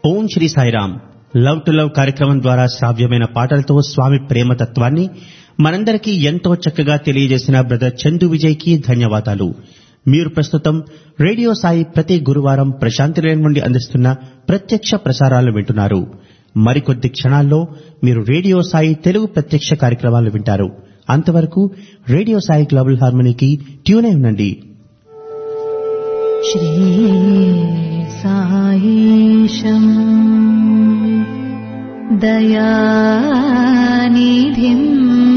Om Shri Sairam love to love కార్యక్రమం ద్వారా శ్రావ్యమైన పాటలతో స్వామి ప్రేమ తత్వాన్ని మనందరికీ ఎంతో చక్కగా తెలియజేసిన బ్రదర్ చందు విజయ్ కి ధన్యవాదాలు మీరు ప్రస్తుతం రేడియో సాయి ప్రతి గురువారం ప్రశాంతి నిలయం నుండి అందిస్తున్న ప్రత్యక్ష ప్రసారాలు వింటున్నారు మరికొద్ది క్షణాల్లో మీరు రేడియో సాయి తెలుగు ప్రత్యక్ష కార్యక్రమాలు వింటారు అంతవరకు రేడియో సాయి గ్లోబల్ హార్మనీకి ట్యూన్ అయి ఉండండి श्रीसायीशम् दयानिधिम्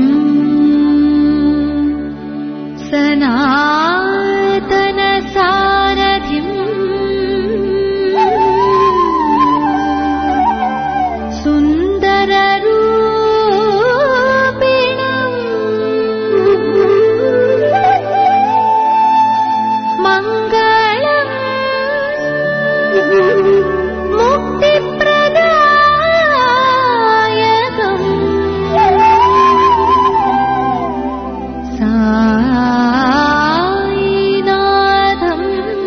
सनातनसारथिम् सुन्दररूपिणम् मङ्गलम् मुक्तिप्रदायकम् सायिनाथम्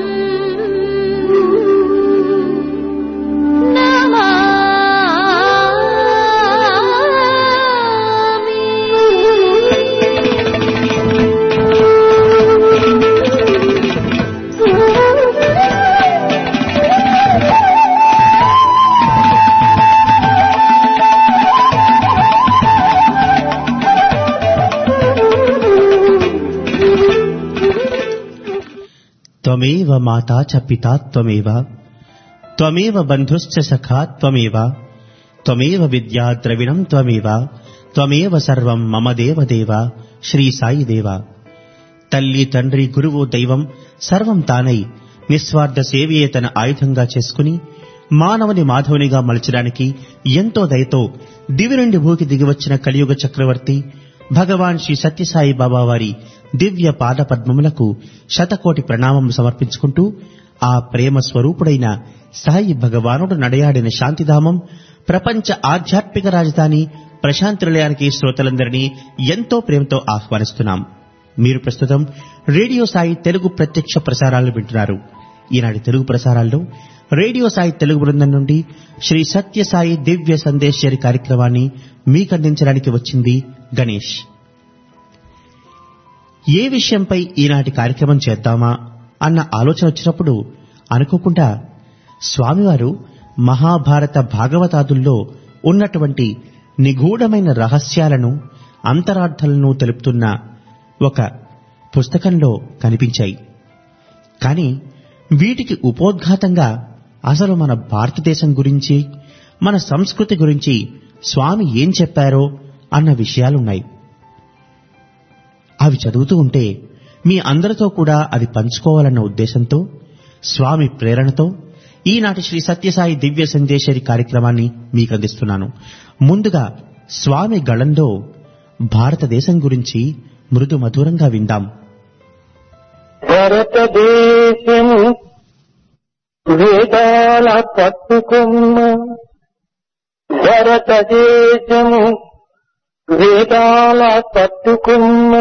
త్వమేవ మాతా చ పితా త్వమేవ త్వమేవ బంధుశ్చ సఖా త్వమేవ త్వమేవ విద్యా ద్రవిణం త్వమేవ త్వమేవ సర్వం మమ దేవదేవ శ్రీ సాయి దేవ తల్లి తండ్రి గురువు దైవం సర్వం తానై నిస్వార్థ సేవయే తన ఆయుధంగా చేసుకుని మానవుని మాధవునిగా మలచడానికి ఎంతో దయతో దివి నుండి భూకి దిగివచ్చిన కలియుగ చక్రవర్తి భగవాన్ శ్రీ సత్యసాయి బాబా వారి దివ్య పాద పద్మములకు శతకోటి ప్రణామం సమర్పించుకుంటూ ఆ ప్రేమ స్వరూపుడైన సాయి భగవానుడు నడయాడిన శాంతిధామం ప్రపంచ ఆధ్యాత్మిక రాజధాని ప్రశాంతి నిలయానికి శ్రోతలందరినీ ఎంతో ప్రేమతో ఆహ్వానిస్తున్నాం మీరు ప్రస్తుతం రేడియో సాయి తెలుగు ప్రత్యక్ష ప్రసారాలు వింటున్నారు ఈనాటి తెలుగు ప్రసారాల్లో రేడియో సాయి తెలుగు బృందం నుండి శ్రీ సత్య సాయి దివ్య సందేశ్వరి కార్యక్రమాన్ని మీకందించడానికి వచ్చింది గణేష్ ఏ విషయంపై ఈనాటి కార్యక్రమం చేద్దామా అన్న ఆలోచన వచ్చినప్పుడు అనుకోకుండా స్వామివారు మహాభారత భాగవతాదుల్లో ఉన్నటువంటి నిగూఢమైన రహస్యాలను అంతరార్థాలను తెలుపుతున్న ఒక పుస్తకంలో కనిపించాయి కానీ వీటికి ఉపోద్ఘాతంగా అసలు మన భారతదేశం గురించి మన సంస్కృతి గురించి స్వామి ఏం చెప్పారో అన్న విషయాలున్నాయి అవి చదువుతూ ఉంటే మీ అందరితో కూడా అది పంచుకోవాలన్న ఉద్దేశంతో స్వామి ప్రేరణతో ఈనాటి శ్రీ సత్యసాయి దివ్య సందేశరి కార్యక్రమాన్ని మీకు అందిస్తున్నాను ముందుగా స్వామి గళంలో భారతదేశం గురించి మృదు మధురంగా విందాం భారతదేశము వేదాల పట్టుకున్న భారతదేశము వేదాల పట్టుకున్న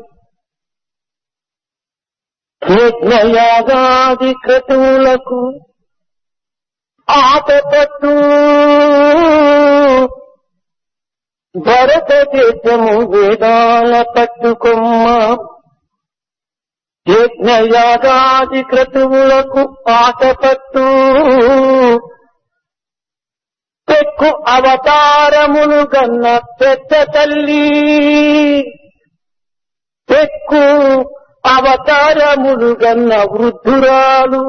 యజ్ఞయాగాది క్రతువులకు ఆపపట్టు భారతదేశము వేదాల పట్టుకొమ్మ యజ్ఞయాగాది క్రతువులకు ఆటపట్టు పెక్కు అవతారములు గన్న పెద్ద తల్లి పెక్కు అవతారములు గన్న వృద్ధురాలు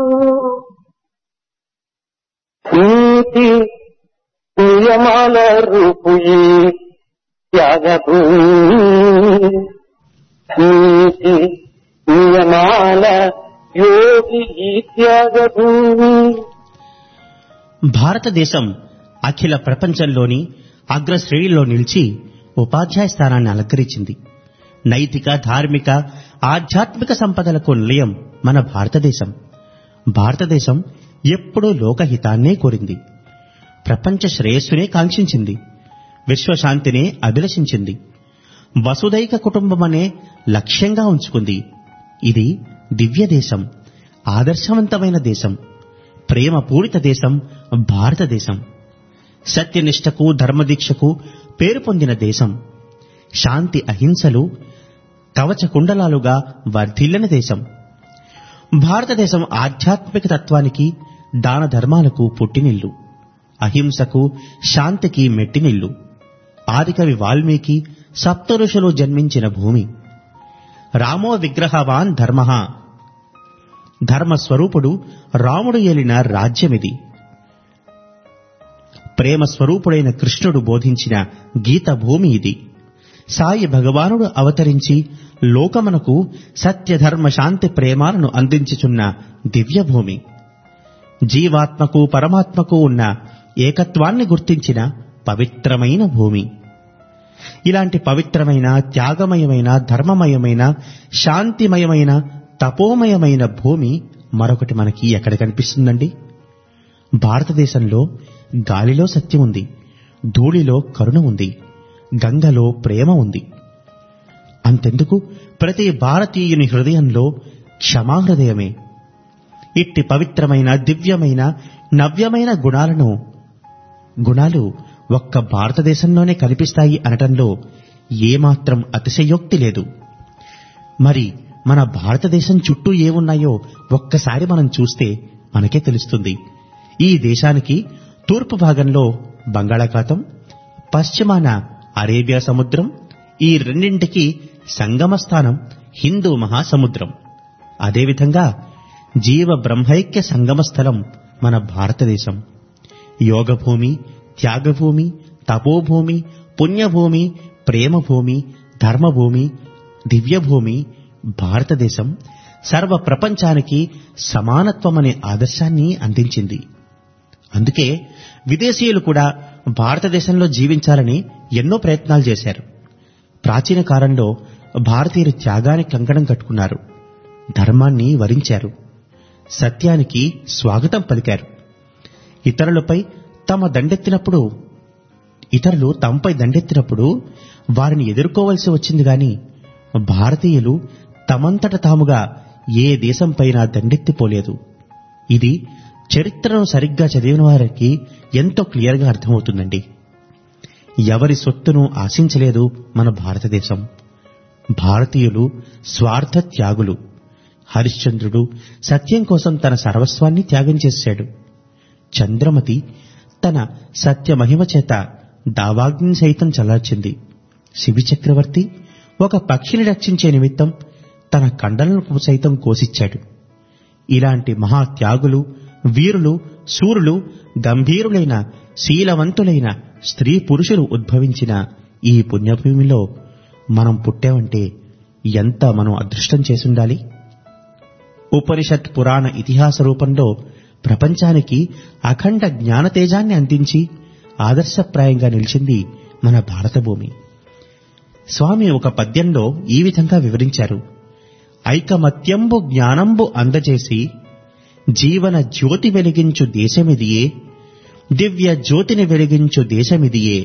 నీతి నియమాల రూపు ఈ త్యాగభూమి నీతి నియమాల యోగి ఈ త్యాగభూమి భారతదేశం అఖిల ప్రపంచంలోని అగ్రశ్రేణిలో నిలిచి ఉపాధ్యాయ స్థానాన్ని అలంకరించింది నైతిక ధార్మిక ఆధ్యాత్మిక సంపదలకు నిలయం మన భారతదేశం భారతదేశం ఎప్పుడూ లోకహితాన్నే కోరింది ప్రపంచ శ్రేయస్సునే కాంక్షించింది విశ్వశాంతినే అభిలషించింది వసుదైక కుటుంబమనే లక్ష్యంగా ఉంచుకుంది ఇది దివ్య దేశం ఆదర్శవంతమైన దేశం ప్రేమ పూరిత దేశం భారతదేశం సత్యనిష్టకు ధర్మదీక్షకు పేరు పొందిన దేశం శాంతి అహింసలు కవచ కుండలాలుగా వర్ధిల్లిన దేశం భారతదేశం ఆధ్యాత్మిక తత్వానికి దాన ధర్మాలకు పుట్టినిల్లు అహింసకు శాంతికి మెట్టినిల్లు ఆదికవి వాల్మీకి సప్త ఋషులు జన్మించిన భూమి రామో విగ్రహవాన్ ధర్మ ధర్మస్వరూపుడు రాముడు ఏలిన రాజ్యమిది ప్రేమ స్వరూపుడైన కృష్ణుడు బోధించిన గీత భూమి ఇది సాయి భగవానుడు అవతరించి లోకమునకు సత్యధర్మ శాంతి ప్రేమాలను అందించుచున్న దివ్యభూమి జీవాత్మకు పరమాత్మకు ఉన్న ఏకత్వాన్ని గుర్తించిన పవిత్రమైన భూమి ఇలాంటి పవిత్రమైన త్యాగమయమైన ధర్మమయమైన శాంతిమయమైన తపోమయమైన భూమి మరొకటి మనకి ఎక్కడ కనిపిస్తుందండి భారతదేశంలో గాలిలో సత్యం ఉంది ధూళిలో కరుణ ఉంది గంగలో ప్రేమ ఉంది అంతెందుకు ప్రతి భారతీయుని హృదయంలో క్షమాహృదయమే ఇట్టి పవిత్రమైన దివ్యమైన నవ్యమైన గుణాలను గుణాలు ఒక్క భారతదేశంలోనే కనిపిస్తాయి అనటంలో ఏమాత్రం అతిశయోక్తి లేదు మరి మన భారతదేశం చుట్టూ ఏమున్నాయో ఒక్కసారి మనం చూస్తే మనకే తెలుస్తుంది ఈ దేశానికి తూర్పు భాగంలో బంగాళాఖాతం పశ్చిమాన అరేబియా సముద్రం ఈ రెండింటికి సంగమ స్థానం హిందూ మహాసముద్రం అదేవిధంగా జీవ బ్రహ్మైక్య సంగమ స్థలం మన భారతదేశం యోగభూమి త్యాగభూమి తపోభూమి పుణ్యభూమి ప్రేమభూమి ధర్మభూమి దివ్యభూమి భారతదేశం సర్వ ప్రపంచానికి సమానత్వం అనే ఆదర్శాన్ని అందించింది అందుకే విదేశీయులు కూడా భారతదేశంలో జీవించాలని ఎన్నో ప్రయత్నాలు చేశారు ప్రాచీన కాలంలో భారతీయులు త్యాగానికి కంకణం కట్టుకున్నారు ధర్మాన్ని వరించారు సత్యానికి స్వాగతం పలికారు ఇతరులపై తమ దండెత్తినప్పుడు ఇతరులు తమపై దండెత్తినప్పుడు వారిని ఎదుర్కోవలసి వచ్చింది గాని భారతీయులు తమంతట తాముగా ఏ దేశంపైనా దండెత్తిపోలేదు ఇది చరిత్రను సరిగ్గా చదివిన వారికి ఎంతో క్లియర్గా అర్థమవుతుందండి ఎవరి సొత్తును ఆశించలేదు మన భారతదేశం భారతీయులు స్వార్థ త్యాగులు హరిశ్చంద్రుడు సత్యం కోసం తన సర్వస్వాన్ని త్యాగం చేశాడు చంద్రమతి తన సత్య మహిమ చేత దావాగ్ని సైతం చల్లార్చింది శివి చక్రవర్తి ఒక పక్షిని రక్షించే నిమిత్తం తన కండలను సైతం కోసిచ్చాడు ఇలాంటి మహాత్యాగులు వీరులు శూరులు గంభీరులైన శీలవంతులైన స్త్రీ పురుషులు ఉద్భవించిన ఈ పుణ్యభూమిలో మనం పుట్టామంటే ఎంత మనం అదృష్టం చేసుండాలి ఉపనిషత్ పురాణ ఇతిహాస రూపంలో ప్రపంచానికి అఖండ జ్ఞానతేజాన్ని అందించి ఆదర్శప్రాయంగా నిలిచింది మన భారత భూమి స్వామి ఒక పద్యంలో ఈ విధంగా వివరించారు ఐకమత్యంబు జ్ఞానంబు అందజేసి జీవన జ్యోతి వెలిగించు దేశమిదియే దివ్య జ్యోతిని వెలిగించు దేశమిదియే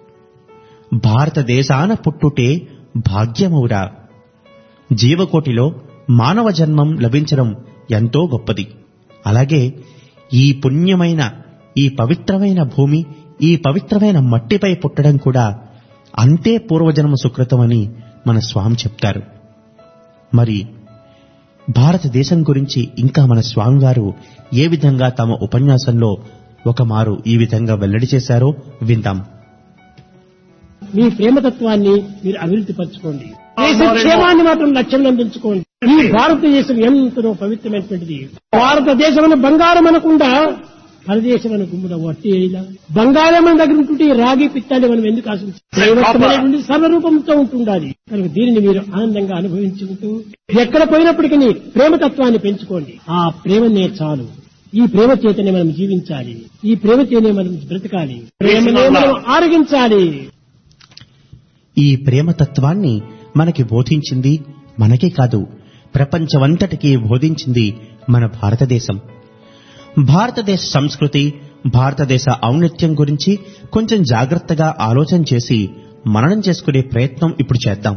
భారతదేశాన పుట్టుటే భాగ్యమౌరా జీవకోటిలో మానవ జన్మం లభించడం ఎంతో గొప్పది అలాగే ఈ పుణ్యమైన ఈ పవిత్రమైన భూమి ఈ పవిత్రమైన మట్టిపై పుట్టడం కూడా అంతే పూర్వజన్మ సుకృతమని మన స్వామి చెప్తారు మరి భారతదేశం గురించి ఇంకా మన స్వామివారు ఏ విధంగా తమ ఉపన్యాసంలో ఒక మారు ఈ విధంగా వెల్లడి చేశారో విందాం మీ ప్రేమతత్వాన్ని మీరు అభివృద్ధి పరచుకోండి దేశ క్షేమాన్ని మాత్రం లక్ష్యంలో ఉంచుకోండి ఈ భారతదేశం ఎంతో పవిత్రమైనటువంటిది భారతదేశం బంగారం అనకుండా పరదేశం అని గుమ్ముడ వట్టి అయినా బంగారం మన దగ్గర ఉంటుంటే ఈ రాగి పిత్తాన్ని మనం ఎందుకు ఆశించాలి సర్వరూపంతో ఉంటుండాలి కనుక దీనిని మీరు ఆనందంగా అనుభవించుకుంటూ ఎక్కడ పోయినప్పటికీ ప్రేమతత్వాన్ని పెంచుకోండి ఆ ప్రేమనే చాలు ఈ ప్రేమ చేతనే మనం జీవించాలి ఈ ప్రేమ చేతనే మనం బ్రతకాలి ప్రేమనే మనం ఆరగించాలి ఈ ప్రేమతత్వాన్ని మనకి బోధించింది మనకే కాదు ప్రపంచమంతటికీ బోధించింది మన భారతదేశం భారతదేశ సంస్కృతి భారతదేశ ఔన్నత్యం గురించి కొంచెం జాగ్రత్తగా ఆలోచన చేసి మననం చేసుకునే ప్రయత్నం ఇప్పుడు చేద్దాం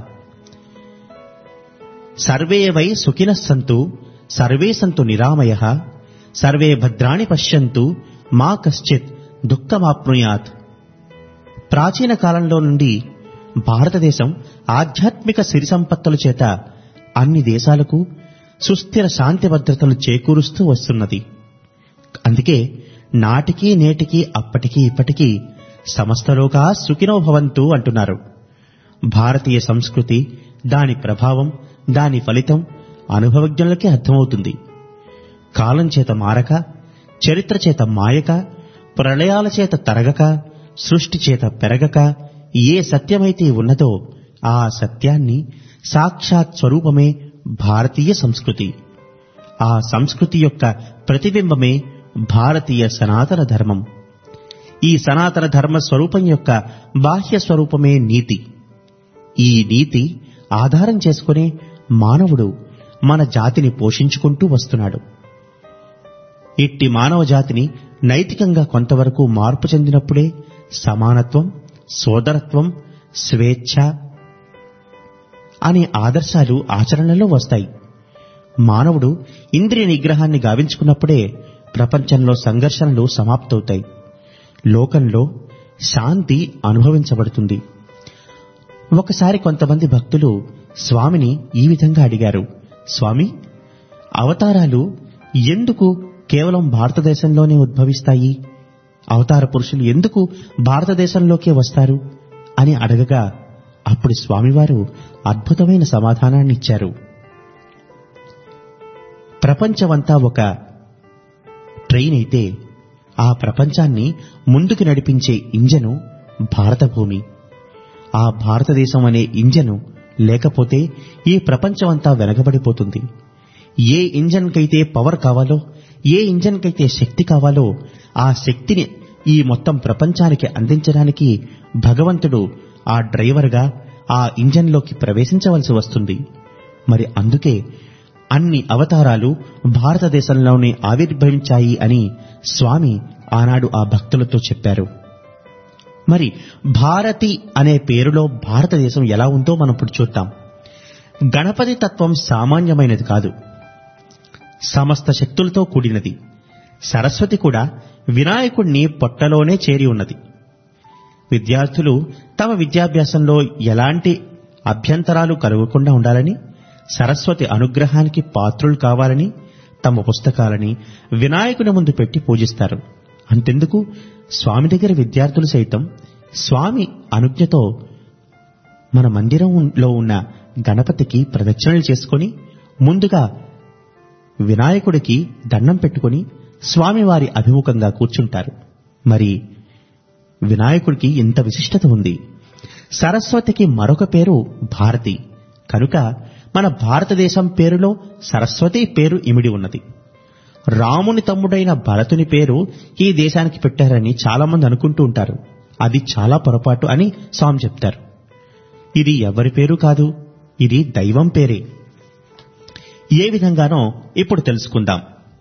సర్వే వై సుఖినః సంతు సర్వే సంతు నిరామయ సర్వే భద్రాణి పశ్యంతు మా కశ్చిత్ దుఃఖమాప్నుయాత్ ప్రాచీన కాలంలో నుండి భారతదేశం ఆధ్యాత్మిక సిరి సంపత్తుల చేత అన్ని దేశాలకు సుస్థిర శాంతి భద్రతలు చేకూరుస్తూ వస్తున్నది అందుకే నాటికి నేటికి అప్పటికి ఇప్పటికీ సమస్తలోగా సుఖినో భవంతు అంటున్నారు భారతీయ సంస్కృతి దాని ప్రభావం దాని ఫలితం అనుభవజ్ఞులకే అర్థమవుతుంది కాలం చేత మారక చరిత్ర చేత మాయక ప్రళయాల చేత తరగక సృష్టి చేత పెరగక ఏ సత్యమైతే ఉన్నదో ఆ సత్యాన్ని సాక్షాత్ స్వరూపమే భారతీయ సంస్కృతి ఆ సంస్కృతి యొక్క ప్రతిబింబమే భారతీయ సనాతన ధర్మం ఈ సనాతన ధర్మ స్వరూపం యొక్క బాహ్య స్వరూపమే నీతి ఈ నీతి ఆధారం చేసుకునే మానవుడు మన జాతిని పోషించుకుంటూ వస్తున్నాడు ఇట్టి మానవ జాతిని నైతికంగా కొంతవరకు మార్పు చెందినప్పుడే సమానత్వం సోదరత్వం స్వేచ్ఛ అనే ఆదర్శాలు ఆచరణలో వస్తాయి మానవుడు ఇంద్రియ నిగ్రహాన్ని గావించుకున్నప్పుడే ప్రపంచంలో సంఘర్షణలు సమాప్తవుతాయి లోకంలో శాంతి అనుభవించబడుతుంది ఒకసారి కొంతమంది భక్తులు స్వామిని ఈ విధంగా అడిగారు స్వామి అవతారాలు ఎందుకు కేవలం భారతదేశంలోనే ఉద్భవిస్తాయి అవతార పురుషులు ఎందుకు భారతదేశంలోకే వస్తారు అని అడగగా అప్పుడు స్వామివారు అద్భుతమైన సమాధానాన్ని ఇచ్చారు ప్రపంచమంతా ఒక ట్రైన్ అయితే ఆ ప్రపంచాన్ని ముందుకు నడిపించే ఇంజను భారత భూమి ఆ భారతదేశం అనే ఇంజను లేకపోతే ఈ ప్రపంచమంతా వెనకబడిపోతుంది ఏ ఇంజన్కైతే పవర్ కావాలో ఏ ఇంజన్కైతే శక్తి కావాలో ఆ శక్తిని ఈ మొత్తం ప్రపంచానికి అందించడానికి భగవంతుడు ఆ డ్రైవర్గా ఆ ఇంజన్లోకి ప్రవేశించవలసి వస్తుంది మరి అందుకే అన్ని అవతారాలు భారతదేశంలోనే ఆవిర్భవించాయి అని స్వామి ఆనాడు ఆ భక్తులతో చెప్పారు మరి భారతి అనే పేరులో భారతదేశం ఎలా ఉందో మనం ఇప్పుడు చూద్దాం గణపతి తత్వం సామాన్యమైనది కాదు సమస్త శక్తులతో కూడినది సరస్వతి కూడా వినాయకుణ్ణి పొట్టలోనే చేరి ఉన్నది విద్యార్థులు తమ విద్యాభ్యాసంలో ఎలాంటి అభ్యంతరాలు కలగకుండా ఉండాలని సరస్వతి అనుగ్రహానికి పాత్రులు కావాలని తమ పుస్తకాలని వినాయకుని ముందు పెట్టి పూజిస్తారు అంతెందుకు స్వామి దగ్గర విద్యార్థులు సైతం స్వామి అనుజ్ఞతో మన మందిరంలో ఉన్న గణపతికి ప్రదక్షిణలు చేసుకొని ముందుగా వినాయకుడికి దండం పెట్టుకొని స్వామివారి అభిముఖంగా కూర్చుంటారు మరి వినాయకుడికి ఇంత విశిష్టత ఉంది సరస్వతికి మరొక పేరు భారతి కనుక మన భారతదేశం పేరులో సరస్వతి పేరు ఇమిడి ఉన్నది రాముని తమ్ముడైన భరతుని పేరు ఈ దేశానికి పెట్టారని చాలా మంది అనుకుంటూ ఉంటారు అది చాలా పొరపాటు అని స్వామి చెప్తారు ఇది ఎవరి పేరు కాదు ఇది దైవం పేరే ఏ విధంగానో ఇప్పుడు తెలుసుకుందాం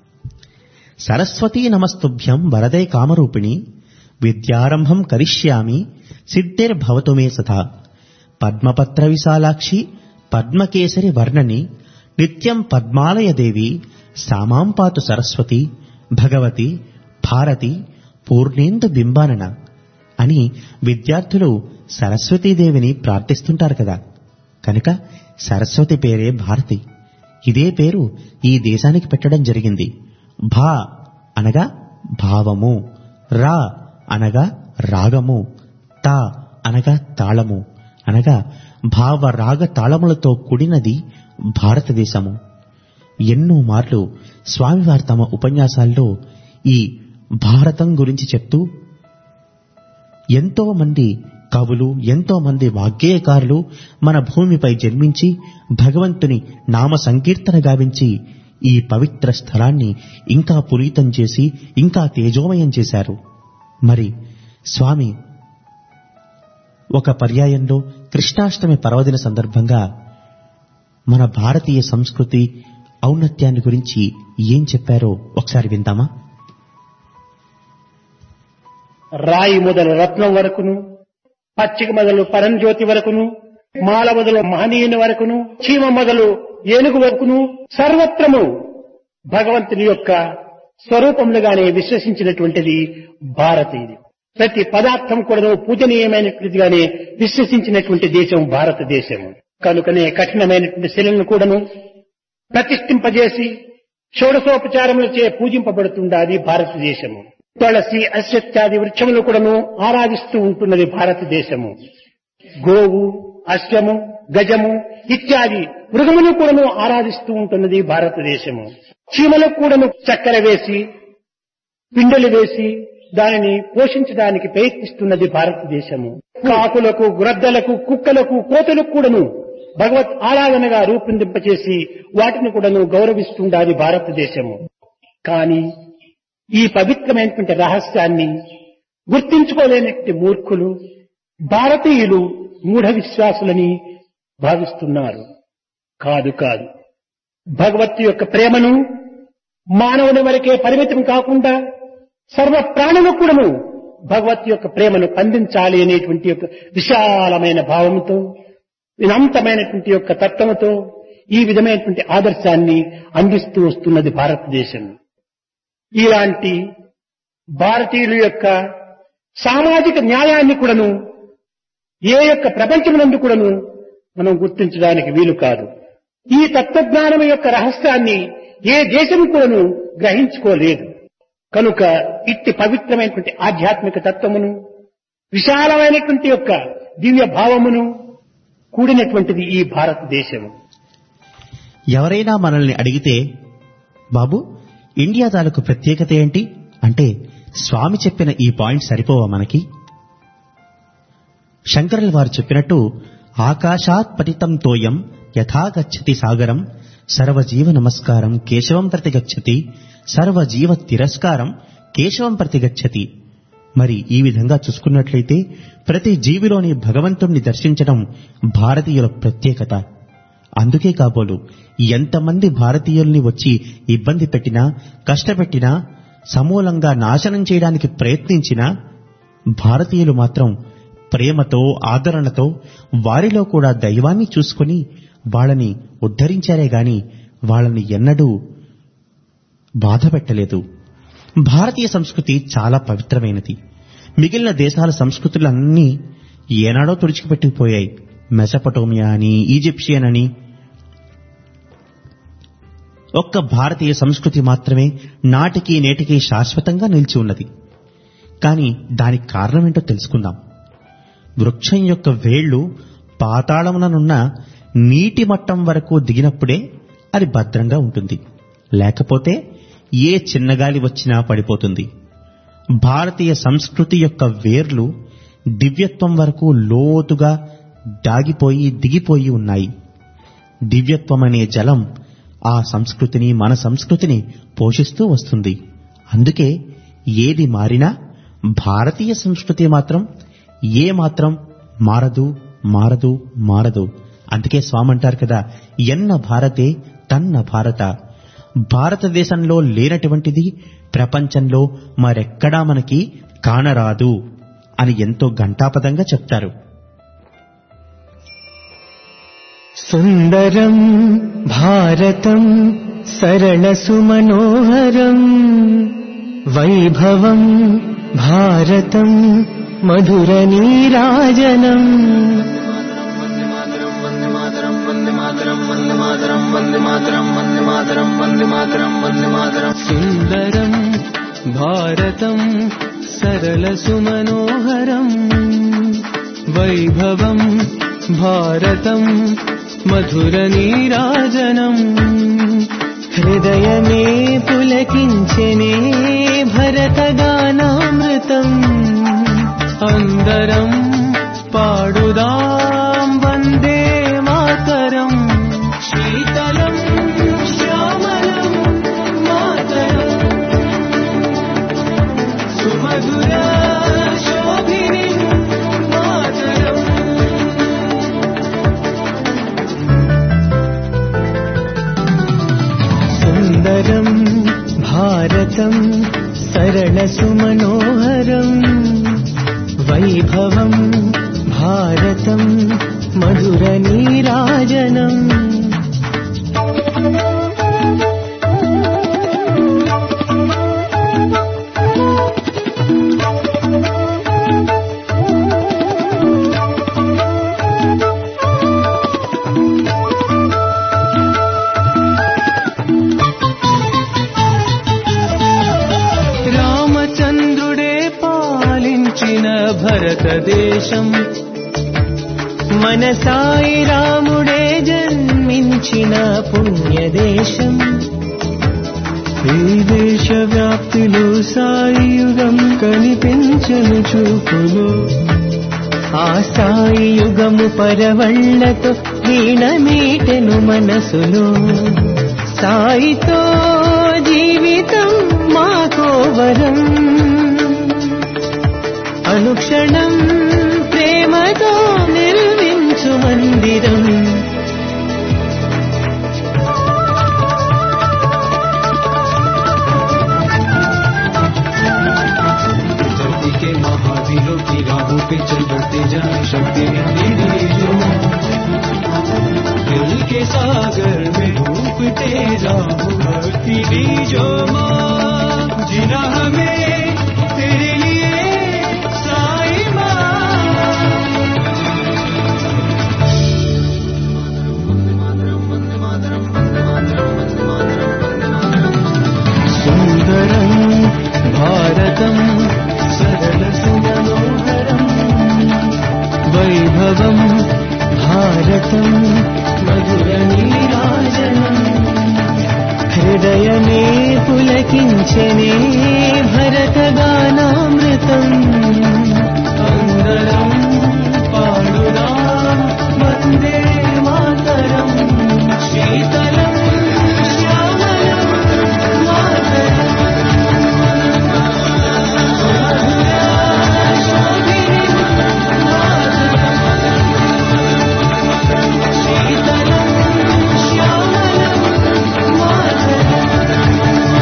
సరస్వతీ నమస్తుభ్యం వరదే కామరూపిణి విద్యారంభం కరిష్యామి సిద్ధిర్భవతు మే సదా పద్మపత్ర విశాలాక్షి పద్మకేసరి వర్ణని నిత్యం పద్మాలయ దేవి సామాం పాతు సరస్వతి భగవతి భారతి పూర్ణేందు బింబానన అని విద్యార్థులు సరస్వతీదేవిని ప్రార్థిస్తుంటారు కదా కనుక సరస్వతి పేరే భారతి ఇదే పేరు ఈ దేశానికి పెట్టడం జరిగింది భా అనగా భావము రా అనగా రాగము తా అనగా తాళము అనగా భావ రాగ తాళములతో కూడినది భారతదేశము ఎన్నో మార్లు స్వామివారు తమ ఉపన్యాసాల్లో ఈ భారతం గురించి చెప్తూ ఎంతో మంది కవులు ఎంతో మంది వాగ్గేయకారులు మన భూమిపై జన్మించి భగవంతుని నామ సంకీర్తన గావించి ఈ పవిత్ర స్థలాన్ని ఇంకా పునీతం చేసి ఇంకా తేజోమయం చేశారు మరి స్వామి ఒక పర్యాయంలో కృష్ణాష్టమి పర్వదిన సందర్భంగా మన భారతీయ సంస్కృతి ఔన్నత్యాన్ని గురించి ఏం చెప్పారో ఒకసారి విందామా రాయి మొదలు రత్నం వరకును పచ్చిక మొదలు పరంజ్యోతి వరకును మాల మొదలు మహనీయుని వరకును చీమ మొదలు ఏనుగు వరకును సర్వత్రము భగవంతుని యొక్క స్వరూపములుగానే విశ్వసించినటువంటిది భారతీయుడు ప్రతి పదార్థం కూడా పూజనీయమైనటువంటిదిగానే విశ్వసించినటువంటి దేశం భారతదేశం కనుకనే కఠినమైనటువంటి శిలను కూడాను ప్రతిష్ఠింపజేసి షోడశోపచారములచే పూజింపబడుతుండాది భారతదేశము తులసి అశ్వత్యాది వృక్షములు కూడాను ఆరాధిస్తూ ఉంటున్నది భారతదేశము గోవు అశ్వము గజము ఇత్యాది మృగములు కూడాను ఆరాధిస్తూ ఉంటున్నది భారతదేశము చీమలకు కూడాను చక్కెర వేసి పిండెలు వేసి దానిని పోషించడానికి ప్రయత్నిస్తున్నది భారతదేశము కాకులకు గ్రద్దలకు కుక్కలకు కోతులకు కూడాను భగవత్ ఆరాధనగా రూపొందింపచేసి వాటిని కూడాను గౌరవిస్తుండాలి భారతదేశము కానీ ఈ పవిత్రమైనటువంటి రహస్యాన్ని గుర్తించుకోలేనటువంటి మూర్ఖులు భారతీయులు మూఢ విశ్వాసులని భావిస్తున్నారు కాదు కాదు భగవత్ యొక్క ప్రేమను మానవుని వరకే పరిమితం కాకుండా సర్వ ప్రాణులకు కూడాను భగవత్ యొక్క ప్రేమను అందించాలి అనేటువంటి యొక్క విశాలమైన భావంతో వినంతమైనటువంటి యొక్క తత్వముతో ఈ విధమైనటువంటి ఆదర్శాన్ని అందిస్తూ వస్తున్నది భారతదేశం ఇలాంటి భారతీయుల యొక్క సామాజిక న్యాయాన్ని కూడాను ఏ యొక్క ప్రపంచమునందు కూడాను మనం గుర్తించడానికి వీలు కాదు ఈ తత్వజ్ఞానం యొక్క రహస్యాన్ని ఏ దేశం కూడాను గ్రహించుకోలేదు కనుక ఇట్టి పవిత్రమైనటువంటి ఆధ్యాత్మిక తత్వమును విశాలమైనటువంటి యొక్క దివ్య భావమును కూడినటువంటిది ఈ భారతదేశము ఎవరైనా మనల్ని అడిగితే బాబు ఇండియా తాలూకు ప్రత్యేకత ఏంటి అంటే స్వామి చెప్పిన ఈ పాయింట్ సరిపోవా మనకి శంకరుల వారు చెప్పినట్టు ఆకాశాత్ పతితం తోయం యథా గచ్చతి సాగరం సర్వజీవ నమస్కారం కేశవం ప్రతి గచ్చతి సర్వజీవ తిరస్కారం కేశవం ప్రతి గచ్చతి మరి ఈ విధంగా చూసుకున్నట్లయితే ప్రతి జీవిలోని భగవంతుణ్ణి దర్శించడం భారతీయుల ప్రత్యేకత అందుకే కాబోలు ఎంతమంది భారతీయుల్ని వచ్చి ఇబ్బంది పెట్టినా కష్టపెట్టినా సమూలంగా నాశనం చేయడానికి ప్రయత్నించినా భారతీయులు మాత్రం ప్రేమతో ఆదరణతో వారిలో కూడా దైవాన్ని చూసుకుని వాళ్ళని ఉద్ధరించారే గాని వాళ్ళని ఎన్నడూ బాధ పెట్టలేదు భారతీయ సంస్కృతి చాలా పవిత్రమైనది మిగిలిన దేశాల సంస్కృతులన్నీ ఏనాడో తుడిచిపెట్టుకుపోయాయి మెసపటోమియా అని ఈజిప్షియన్ అని ఒక్క భారతీయ సంస్కృతి మాత్రమే నాటికి నేటికి శాశ్వతంగా నిలిచి ఉన్నది కానీ దానికి కారణమేంటో తెలుసుకుందాం వృక్షం యొక్క వేళ్లు పాతాళముననున్న నీటి మట్టం వరకు దిగినప్పుడే అది భద్రంగా ఉంటుంది లేకపోతే ఏ చిన్నగాలి వచ్చినా పడిపోతుంది భారతీయ సంస్కృతి యొక్క వేర్లు దివ్యత్వం వరకు లోతుగా దాగిపోయి దిగిపోయి ఉన్నాయి దివ్యత్వం అనే జలం ఆ సంస్కృతిని మన సంస్కృతిని పోషిస్తూ వస్తుంది అందుకే ఏది మారినా భారతీయ సంస్కృతి మాత్రం ఏ మాత్రం మారదు మారదు మారదు అందుకే స్వామి అంటారు కదా ఎన్న భారతే తన్న భారత భారతదేశంలో లేనటువంటిది ప్రపంచంలో మరెక్కడా మనకి కానరాదు అని ఎంతో ఘంటాపదంగా చెప్తారు सुन्दरम् भारतम् सरलसुमनोहरम् वैभवम् भारतम् मधुरनीराजनम् सुन्दरम् भारतम् सरलसुमनोहरम् वैभवम् भारतम् मधुरनीराजनम् हृदयमे पुलकिञ्चने भरतगानामृतम् अन्दरम् पाडुदाम् वन्दे मातरम् शीतलम् श्यामलम् मातरम् सुमधुर शोभिनीम् मातरम् सुन्दरम् भारतम् सरलसुमनोहरम् वैभवम् भारतम् मधुरनीराजनम् పుట్టిన భరతదేశం మన సాయి రాముడే జన్మించిన పుణ్యదేశం ఈ దేశ వ్యాప్తిలో సాయి యుగం కనిపించను చూపులు ఆ సాయి యుగము పరవళ్లతో వీణ మీటెను మనసులో సాయితో జీవితం మాకో వరం అనుక్షణం ప్రేమతో నిర్మించు మందిరం धरती के महावीरों की राहों पे चल बढ़ते जाए शक्ति मेरी जो दिल के सागर में डूबते जाओ भक्ति बीजो माँ जीना हमें तेरे लिए साई माँ సుందరం భారతం సరళ సుమనోహరం వైభవం భారతం మధుర నీరాజనం హృదయమే పులకించనే భరతగానామృతం అందరం పాడుదాం వందే మాతరం శీతలం శ్యామలం మాతరం శీతలం శ్యామలం మాతరం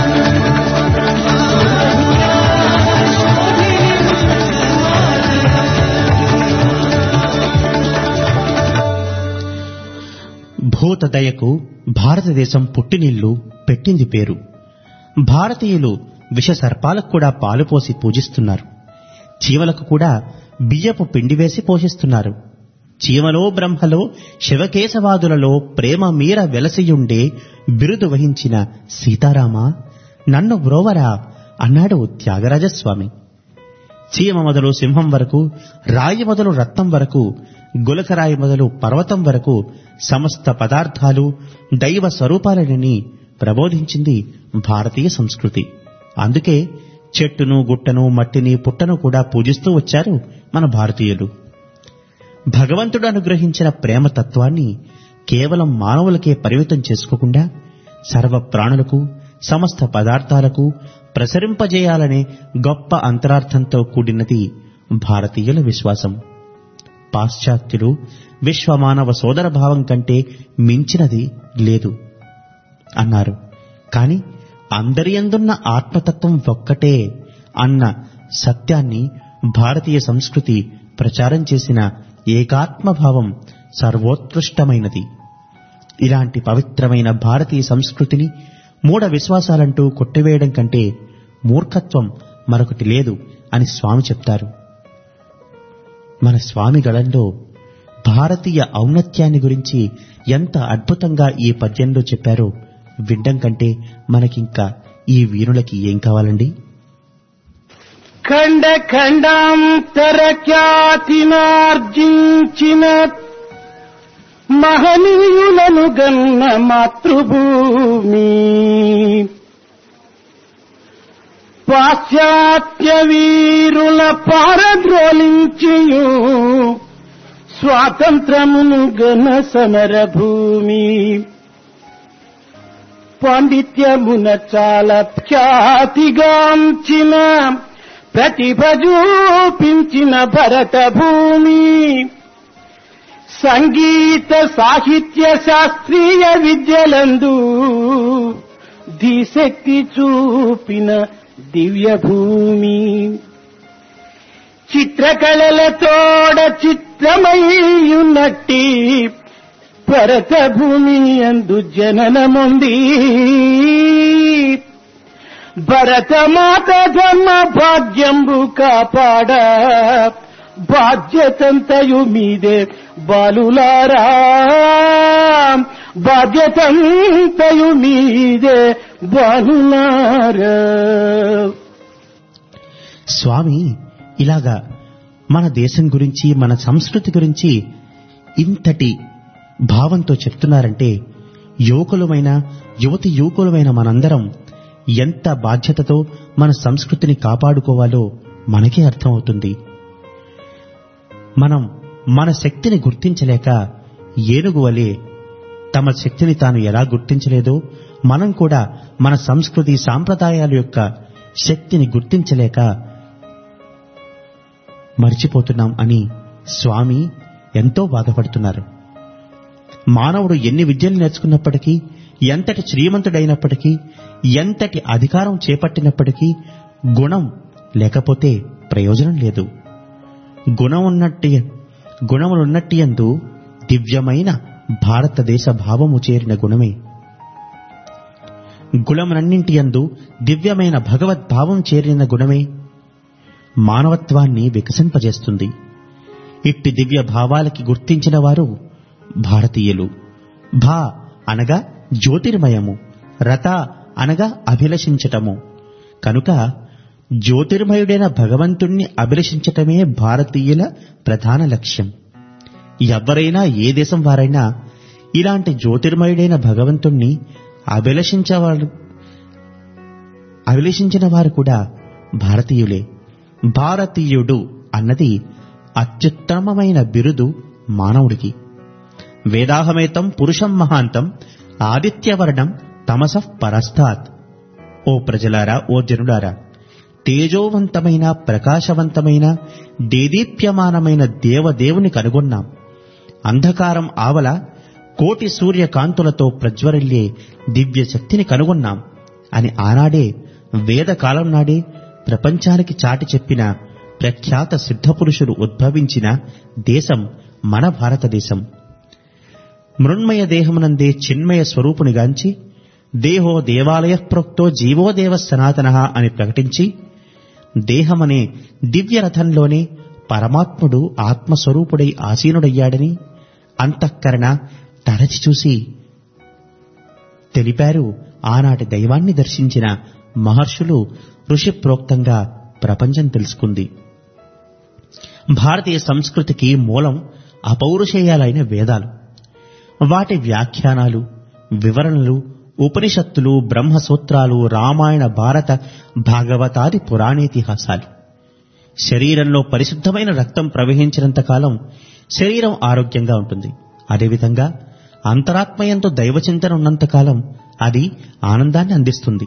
భూతదయకు భారతదేశం పుట్టినిల్లు పెట్టింది పేరు భారతీయులు విష సర్పాలకు కూడా పాలు పోసి పూజిస్తున్నారు చీమలకు కూడా బియ్యపు పిండి వేసి పోషిస్తున్నారు చీమలో బ్రహ్మలో శివకేశవాదులలో ప్రేమ మీర వెలసియుండే బిరుదు వహించిన సీతారామ నన్ను బ్రోవరా అన్నాడు త్యాగరాజస్వామి చీమ మొదలు సింహం వరకు రాయి మొదలు రత్నం వరకు గులకరాయి మొదలు పర్వతం వరకు సమస్త పదార్థాలు దైవ స్వరూపాలనని ప్రబోధించింది భారతీయ సంస్కృతి అందుకే చెట్టును గుట్టను మట్టిని పుట్టను కూడా పూజిస్తూ వచ్చారు మన భారతీయులు భగవంతుడు అనుగ్రహించిన ప్రేమ తత్వాన్ని కేవలం మానవులకే పరిమితం చేసుకోకుండా సర్వ ప్రాణులకు సమస్త పదార్థాలకు ప్రసరింపజేయాలనే గొప్ప అంతరార్థంతో కూడినది భారతీయుల విశ్వాసం పాశ్చాత్యులు విశ్వమానవ సోదర భావం కంటే మించినది లేదు అన్నారు కాని అందరి అందున్న ఆత్మతత్వం ఒక్కటే అన్న సత్యాన్ని భారతీయ సంస్కృతి ప్రచారం చేసిన ఏకాత్మభావం సర్వోత్కృష్టమైనది ఇలాంటి పవిత్రమైన భారతీయ సంస్కృతిని మూఢ విశ్వాసాలంటూ కొట్టివేయడం కంటే మూర్ఖత్వం మరొకటి లేదు అని స్వామి చెప్తారు మన స్వామి గళంలో భారతీయ ఔన్నత్యాన్ని గురించి ఎంత అద్భుతంగా ఈ పద్యంలో చెప్పారో వినడం కంటే మనకింకా ఈ వీరులకి ఏం కావాలండి ఖండ ఖండాంతర ఖ్యాతినార్జించిన మహనీయులను గన్న మాతృభూమి పాశ్చాత్య వీరుల పారద్రోలించియు స్వాతంత్రమును గన సమర భూమి పాండిత్యమున చాలా ఖ్యాతిగాంచిన ప్రతిభ చూపించిన భరత భూమి సంగీత సాహిత్య శాస్త్రీయ విద్యలందు ధీశక్తి చూపిన దివ్య భూమి చిత్రకళలతోడ చిత్రమయ్యున్నట్టి భరత భూమి అందు జననముంది భరతమాత ధర్మ భాగ్యంబు కాపాడ బాధ్యతంతయు మీదే బాలులారా బాధ్యతంతయు మీదే బాలులారా స్వామి ఇలాగా మన దేశం గురించి మన సంస్కృతి గురించి ఇంతటి భావంతో చెప్తున్నారంటే యువకులమైన యువతి యువకులమైన మనందరం ఎంత బాధ్యతతో మన సంస్కృతిని కాపాడుకోవాలో మనకే అర్థమవుతుంది మనం మన శక్తిని గుర్తించలేక ఏనుగు వలె తమ శక్తిని తాను ఎలా గుర్తించలేదో మనం కూడా మన సంస్కృతి సాంప్రదాయాల యొక్క శక్తిని గుర్తించలేక మర్చిపోతున్నాం అని స్వామి ఎంతో బాధపడుతున్నారు మానవుడు ఎన్ని విద్యలు నేర్చుకున్నప్పటికీ ఎంతటి శ్రీమంతుడైనప్పటికీ ఎంతటి అధికారం చేపట్టినప్పటికీ గుణం లేకపోతే ప్రయోజనం లేదు గుణం ఉన్నట్టి గుణములున్నట్టి అందు దివ్యమైన భారతదేశ భావము చేరిన గుణమే గుణములన్నింటి యందు దివ్యమైన భగవద్భావం చేరిన గుణమే మానవత్వాన్ని వికసింపజేస్తుంది ఇట్టి దివ్య భావాలకి గుర్తించిన వారు భారతీయులు భా అనగా జ్యోతిర్మయము రత అనగా అభిలషించటము కనుక జ్యోతిర్మయుడైన భగవంతుణ్ణి అభిలషించటమే భారతీయుల ప్రధాన లక్ష్యం ఎవరైనా ఏ దేశం వారైనా ఇలాంటి జ్యోతిర్మయుడైన భగవంతుణ్ణి అభిలషించవారు అభిలషించిన వారు కూడా భారతీయులే భారతీయుడు అన్నది అత్యుత్తమమైన బిరుదు మానవుడికి వేదాహమేతం పురుషం మహాంతం ఆదిత్యవర్ణం తమసః పరస్తాత్ ఓ ప్రజలారా ఓ జనులారా తేజోవంతమైన ప్రకాశవంతమైన దేదీప్యమానమైన దేవదేవుని కనుగొన్నాం అంధకారం ఆవల కోటి సూర్యకాంతులతో ప్రజ్వరిల్లే దివ్య శక్తిని కనుగొన్నాం అని ఆనాడే వేదకాలం నాడే ప్రపంచానికి చాటి చెప్పిన ప్రఖ్యాత సిద్ధపురుషుడు ఉద్భవించిన దేశం మన భారతదేశం మృణ్మయ దేహమునందే చిన్మయ స్వరూపునిగాంచి దేహో దేవాలయ ప్రోక్తో జీవో దేవ సనాతన అని ప్రకటించి దేహమనే దివ్య రథంలోనే పరమాత్ముడు ఆత్మస్వరూపుడై ఆసీనుడయ్యాడని అంతఃకరణ తరచి చూసి తెలిపారు ఆనాటి దైవాన్ని దర్శించిన మహర్షులు ఋషి ప్రోక్తంగా ప్రపంచం తెలుసుకుంది భారతీయ సంస్కృతికి మూలం అపౌరుషేయాలైన వేదాలు వాటి వ్యాఖ్యానాలు వివరణలు ఉపనిషత్తులు బ్రహ్మసూత్రాలు రామాయణ భారత భాగవతాది పురాణేతిహాసాలు శరీరంలో పరిశుద్ధమైన రక్తం ప్రవహించినంత కాలం శరీరం ఆరోగ్యంగా ఉంటుంది అదేవిధంగా అంతరాత్మయంతో దైవచింతన ఉన్నంతకాలం అది ఆనందాన్ని అందిస్తుంది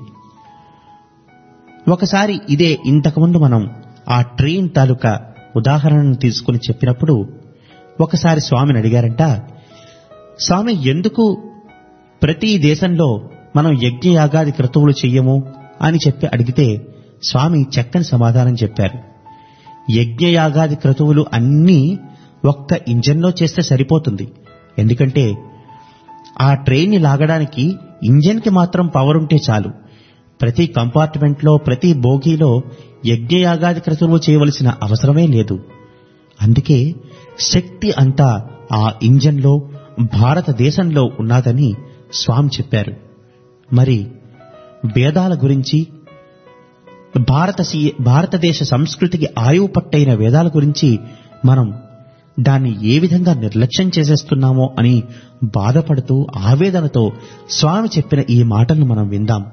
ఒకసారి ఇదే ఇంతకుముందు మనం ఆ ట్రైన్ తాలూకా ఉదాహరణను తీసుకుని చెప్పినప్పుడు ఒకసారి స్వామిని అడిగారంట స్వామి ఎందుకు ప్రతి దేశంలో మనం యజ్ఞయాగాది క్రతువులు చెయ్యము అని చెప్పి అడిగితే స్వామి చక్కని సమాధానం చెప్పారు యజ్ఞయాగాది క్రతువులు అన్నీ ఒక్క ఇంజన్లో చేస్తే సరిపోతుంది ఎందుకంటే ఆ ట్రైన్ని లాగడానికి ఇంజన్కి మాత్రం పవర్ ఉంటే చాలు ప్రతి కంపార్ట్మెంట్లో ప్రతి బోగీలో యజ్ఞయాగాది క్రతువులు చేయవలసిన అవసరమే లేదు అందుకే శక్తి అంతా ఆ ఇంజన్లో భారతదేశంలో ఉన్నదని స్వామి చెప్పారు మరి వేదాల గురించి భారత భారతదేశ సంస్కృతికి ఆయువు పట్టైన వేదాల గురించి మనం దాన్ని ఏ విధంగా నిర్లక్ష్యం చేసేస్తున్నామో అని బాధపడుతూ ఆవేదనతో స్వామి చెప్పిన ఈ మాటలను మనం విందాం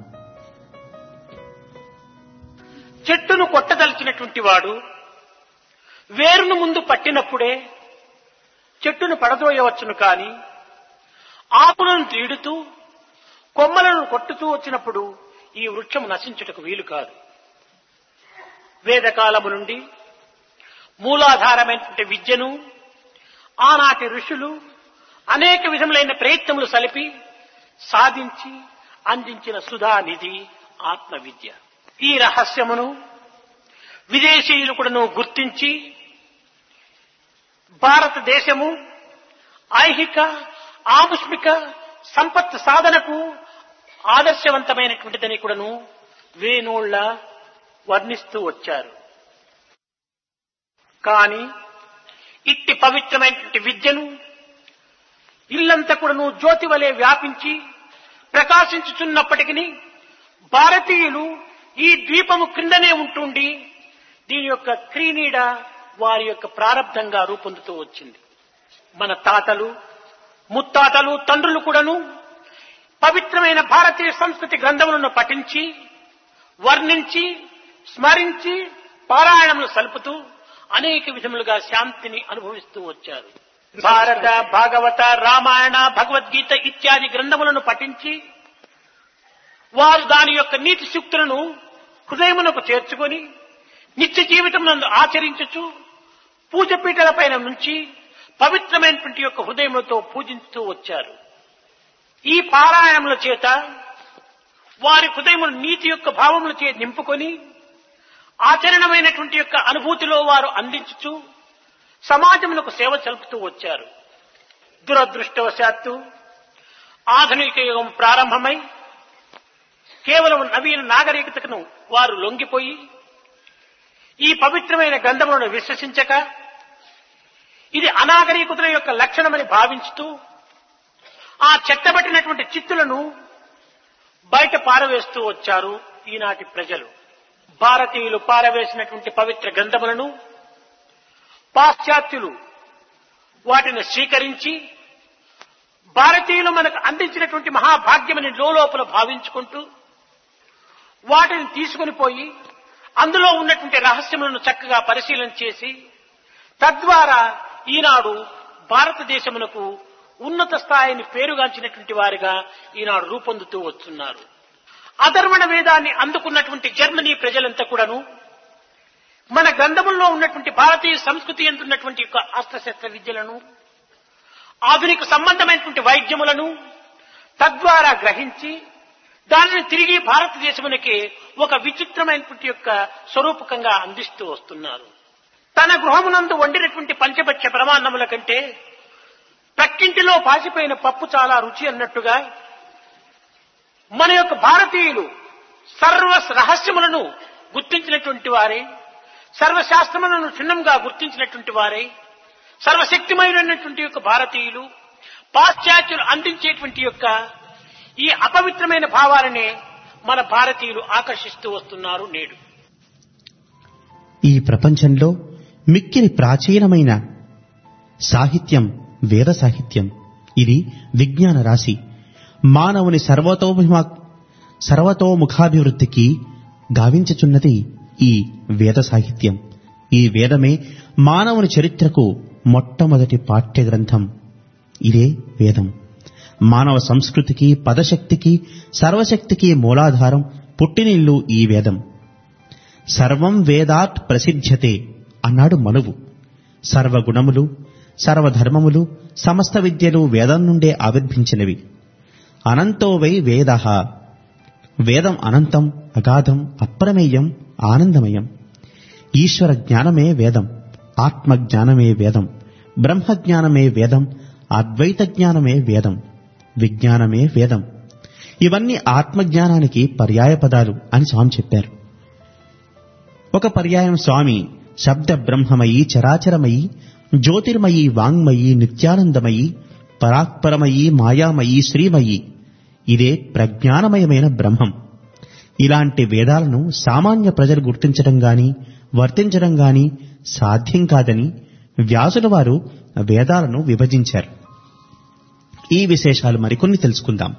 చెట్టును కొట్టదలిచినటువంటి వాడు వేరును ముందు పట్టినప్పుడే చెట్టును పడదోయవచ్చును కాని ఆకులను తీడుతూ కొమ్మలను కొట్టుతూ వచ్చినప్పుడు ఈ వృక్షం నశించుటకు వీలు కాదు వేదకాలము నుండి మూలాధారమైనటువంటి విద్యను ఆనాటి ఋషులు అనేక విధములైన ప్రయత్నములు సలిపి సాధించి అందించిన సుధానిధి ఆత్మ విద్య ఈ రహస్యమును విదేశీయులు కూడాను గుర్తించి భారతదేశము ఐహిక ఆముష్మిక సంపత్ సాధనకు ఆదర్శవంతమైనటువంటిదని కూడాను వేణోళ్ల వర్ణిస్తూ వచ్చారు కాని ఇట్టి పవిత్రమైనటువంటి విద్యను ఇల్లంతా కూడాను జ్యోతి వలె వ్యాపించి ప్రకాశించుచున్నప్పటికీ భారతీయులు ఈ ద్వీపము క్రిందనే ఉంటుండి దీని యొక్క క్రీనీడ వారి యొక్క ప్రారంధంగా రూపొందుతూ వచ్చింది మన తాతలు ముత్తాతలు తండ్రులు కూడాను పవిత్రమైన భారతీయ సంస్కృతి గ్రంథములను పఠించి వర్ణించి స్మరించి పారాయణములు సలుపుతూ అనేక విధములుగా శాంతిని అనుభవిస్తూ వచ్చారు భారత భాగవత రామాయణ భగవద్గీత ఇత్యాది గ్రంథములను పఠించి వారు దాని యొక్క నీతి సూక్తులను హృదయమునకు చేర్చుకొని నిత్య జీవితం నందు ఆచరించచ్చు పూజపీఠల పైన నుంచి పవిత్రమైనటువంటి యొక్క హృదయములతో పూజించుతూ వచ్చారు ఈ పారాయణముల చేత వారి హృదయములు నీతి యొక్క భావముల చే నింపుకొని ఆచరణమైనటువంటి యొక్క అనుభూతిలో వారు అందించుచు సమాజములకు సేవ జరుపుతూ వచ్చారు దురదృష్టవశాత్తు ఆధునిక యుగం ప్రారంభమై కేవలం నవీన నాగరికతను వారు లొంగిపోయి ఈ పవిత్రమైన గ్రంథములను విశ్వసించక ఇది అనాగరికతల యొక్క లక్షణమని భావించుతూ ఆ చెత్తబట్టినటువంటి చిత్తులను బయట పారవేస్తూ వచ్చారు ఈనాటి ప్రజలు భారతీయులు పారవేసినటువంటి పవిత్ర గ్రంథములను పాశ్చాత్యులు వాటిని స్వీకరించి భారతీయులు మనకు అందించినటువంటి మహాభాగ్యమని లోపల భావించుకుంటూ వాటిని తీసుకుని పోయి అందులో ఉన్నటువంటి రహస్యములను చక్కగా పరిశీలన చేసి తద్వారా ఈనాడు భారతదేశమునకు ఉన్నత స్థాయిని పేరుగాంచినటువంటి వారిగా ఈనాడు రూపొందుతూ వస్తున్నారు అధర్వణ వేదాన్ని అందుకున్నటువంటి జర్మనీ ప్రజలంతా కూడాను మన గ్రంథముల్లో ఉన్నటువంటి భారతీయ సంస్కృతి ఎందున్నటువంటి యొక్క అస్త్రశస్త్ర విద్యలను ఆధునిక సంబంధమైనటువంటి వైద్యములను తద్వారా గ్రహించి దానిని తిరిగి భారతదేశమునికి ఒక విచిత్రమైనటువంటి యొక్క స్వరూపకంగా అందిస్తూ వస్తున్నారు తన గృహమునందు వండినటువంటి పంచభక్ష ప్రమాణముల కంటే పక్కింటిలో పాసిపోయిన పప్పు చాలా రుచి అన్నట్టుగా మన యొక్క భారతీయులు సర్వ రహస్యములను గుర్తించినటువంటి వారే సర్వశాస్త్రములను క్షుణ్ణంగా గుర్తించినటువంటి వారే సర్వశక్తిమైనటువంటి యొక్క భారతీయులు పాశ్చాత్యులు అందించేటువంటి యొక్క ఈ అపవిత్రమైన భావాలనే మన భారతీయులు ఆకర్షిస్తూ వస్తున్నారు నేడు ఈ ప్రపంచంలో మిక్కిలి ప్రాచీనమైన సాహిత్యం వేద సాహిత్యం ఇది విజ్ఞాన రాశి మానవుని సర్వతోముఖ సర్వతోముఖాభివృద్ధికి గావించుచున్నది ఈ వేద సాహిత్యం ఈ వేదమే మానవుని చరిత్రకు మొట్టమొదటి పాఠ్య గ్రంథం ఇదే వేదం మానవ సంస్కృతికి పదశక్తికి సర్వశక్తికి మూలాధారం పుట్టినిల్లు ఈ వేదం సర్వం వేదాత్ ప్రసిద్ధ్యతే అన్నాడు మనువు సర్వగుణములు సర్వధర్మములు సమస్త విద్యలు వేదం నుండే ఆవిర్భించినవి అనంతో వై వేద వేదం అనంతం అగాధం అప్రమేయం ఆనందమయం ఈశ్వర జ్ఞానమే వేదం ఆత్మ జ్ఞానమే వేదం బ్రహ్మ జ్ఞానమే వేదం అద్వైత జ్ఞానమే వేదం విజ్ఞానమే వేదం ఇవన్నీ ఆత్మజ్ఞానానికి పర్యాయ పదాలు అని స్వామి చెప్పారు ఒక పర్యాయం స్వామి శబ్ద బ్రహ్మమయి చరాచరమయి జ్యోతిర్మయి వాంగ్మయి నిత్యానందమయి పరాత్పరమయి మాయామయి శ్రీమయి ఇదే ప్రజ్ఞానమయమైన బ్రహ్మం ఇలాంటి వేదాలను సామాన్య ప్రజలు గుర్తించడం గాని వర్తించడం గాని సాధ్యం కాదని వ్యాసుల వారు వేదాలను విభజించారు ఈ విశేషాలు మరికొన్ని తెలుసుకుందాం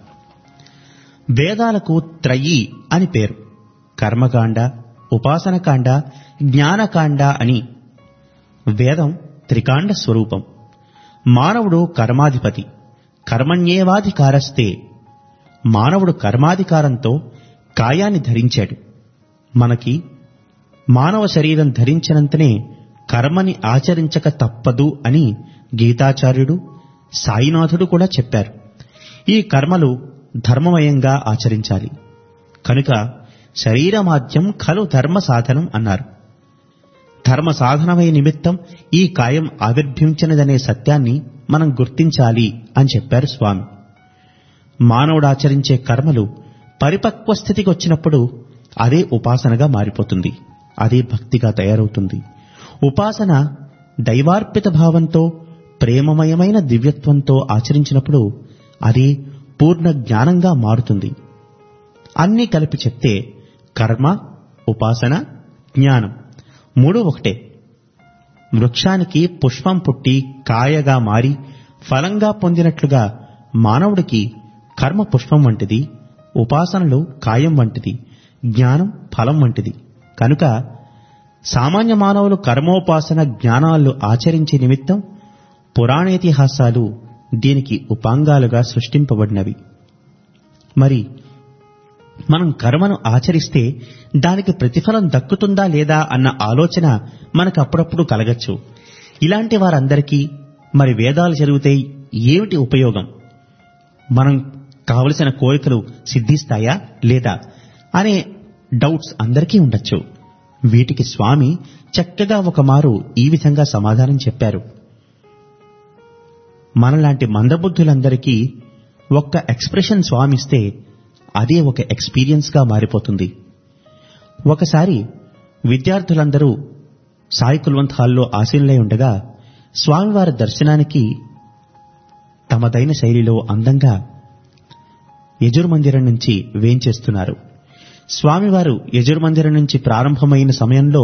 వేదాలకు త్రయీ అని పేరు కర్మకాండ ఉపాసనకాండ జ్ఞానకాండ అని వేదం త్రికాండ స్వరూపం మానవుడు కర్మాధిపతి కర్మణ్యేవాధికారస్తే మానవుడు కర్మాధికారంతో కాయాన్ని ధరించాడు మనకి మానవ శరీరం ధరించినంతనే కర్మని ఆచరించక తప్పదు అని గీతాచార్యుడు సాయినాథుడు కూడా చెప్పారు ఈ కర్మలు ధర్మమయంగా ఆచరించాలి కనుక శరీరమాద్యం ఖలు ధర్మ సాధనం అన్నారు ధర్మ సాధనమయ నిమిత్తం ఈ కాయం ఆవిర్భించినదనే సత్యాన్ని మనం గుర్తించాలి అని చెప్పారు స్వామి మానవుడు ఆచరించే కర్మలు పరిపక్వ స్థితికి వచ్చినప్పుడు అదే ఉపాసనగా మారిపోతుంది అదే భక్తిగా తయారవుతుంది ఉపాసన దైవార్పిత భావంతో ప్రేమమయమైన దివ్యత్వంతో ఆచరించినప్పుడు అది పూర్ణ జ్ఞానంగా మారుతుంది అన్నీ కలిపి చెప్తే కర్మ ఉపాసన జ్ఞానం మూడు ఒకటే వృక్షానికి పుష్పం పుట్టి కాయగా మారి ఫలంగా పొందినట్లుగా మానవుడికి కర్మ పుష్పం వంటిది ఉపాసనలు కాయం వంటిది జ్ఞానం ఫలం వంటిది కనుక సామాన్య మానవులు కర్మోపాసన జ్ఞానాలు ఆచరించే నిమిత్తం పురాణేతిహాసాలు దీనికి ఉపాంగాలుగా సృష్టింపబడినవి మరి మనం కర్మను ఆచరిస్తే దానికి ప్రతిఫలం దక్కుతుందా లేదా అన్న ఆలోచన మనకు అప్పుడప్పుడు కలగచ్చు ఇలాంటి వారందరికీ మరి వేదాలు చదివితే ఏమిటి ఉపయోగం మనం కావలసిన కోరికలు సిద్ధిస్తాయా లేదా అనే డౌట్స్ అందరికీ ఉండొచ్చు వీటికి స్వామి చక్కగా ఒక మారు ఈ విధంగా సమాధానం చెప్పారు మనలాంటి మందబుద్ధులందరికీ ఒక్క ఎక్స్ప్రెషన్ స్వామిస్తే అదే ఒక ఎక్స్పీరియన్స్ గా మారిపోతుంది ఒకసారి విద్యార్థులందరూ సాయి కుల్వంత్ హాల్లో ఆశీనులై ఉండగా స్వామివారి దర్శనానికి తమదైన శైలిలో అందంగా యజుర్మందిరం నుంచి వేంచేస్తున్నారు స్వామివారు యజుర్మందిరం నుంచి ప్రారంభమైన సమయంలో